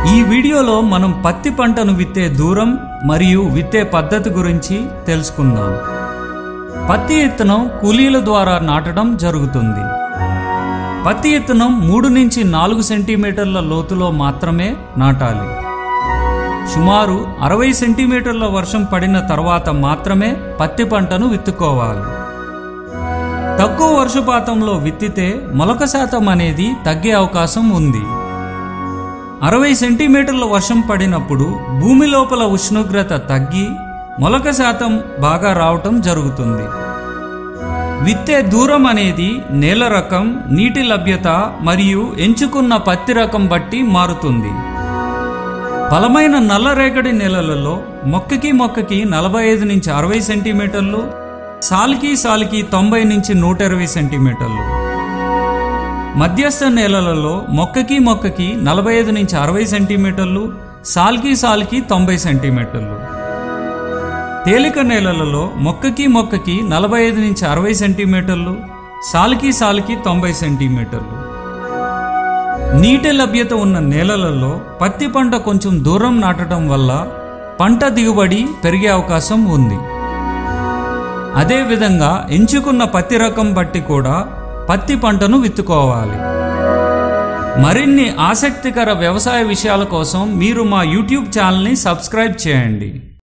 ఈ వీడియోలో మనం పత్తి పంటను విత్తే దూరం మరియు విత్తే పద్ధతి గురించి తెలుసుకుందాం పత్తి విత్తనం కూలీల ద్వారా నాటడం జరుగుతుంది పత్తి విత్తనం మూడు నుంచి నాలుగు సెంటీమీటర్ల లోతులో మాత్రమే నాటాలి సుమారు అరవై సెంటీమీటర్ల వర్షం పడిన తర్వాత మాత్రమే పత్తి పంటను విత్తుకోవాలి తక్కువ వర్షపాతంలో విత్తితే మొలక శాతం అనేది తగ్గే అవకాశం ఉంది అరవై సెంటీమీటర్ల వర్షం పడినప్పుడు భూమి లోపల ఉష్ణోగ్రత తగ్గి మొలక శాతం బాగా రావటం జరుగుతుంది విత్తే దూరం అనేది నేల రకం నీటి లభ్యత మరియు ఎంచుకున్న పత్తి రకం బట్టి మారుతుంది బలమైన నల్లరేగడి నేలలలో మొక్కకి మొక్కకి నలభై ఐదు నుంచి అరవై సెంటీమీటర్లు సాలికి సాలికి తొంభై నుంచి నూట ఇరవై సెంటీమీటర్లు మధ్యస్థ నేలలలో మొక్కకి మొక్కకి నలభై ఐదు నుంచి అరవై సెంటీమీటర్లు సాల్కి సాల్కి తొంభై సెంటీమీటర్లు తేలిక నేలలలో మొక్కకి మొక్కకి నలభై ఐదు నుంచి అరవై సెంటీమీటర్లు సాల్కి సాల్కి తొంభై సెంటీమీటర్లు నీటి లభ్యత ఉన్న నేలలలో పత్తి పంట కొంచెం దూరం నాటడం వల్ల పంట దిగుబడి పెరిగే అవకాశం ఉంది అదేవిధంగా ఎంచుకున్న పత్తి రకం బట్టి కూడా పత్తి పంటను విత్తుకోవాలి మరిన్ని ఆసక్తికర వ్యవసాయ విషయాల కోసం మీరు మా యూట్యూబ్ ఛానల్ని సబ్స్క్రైబ్ చేయండి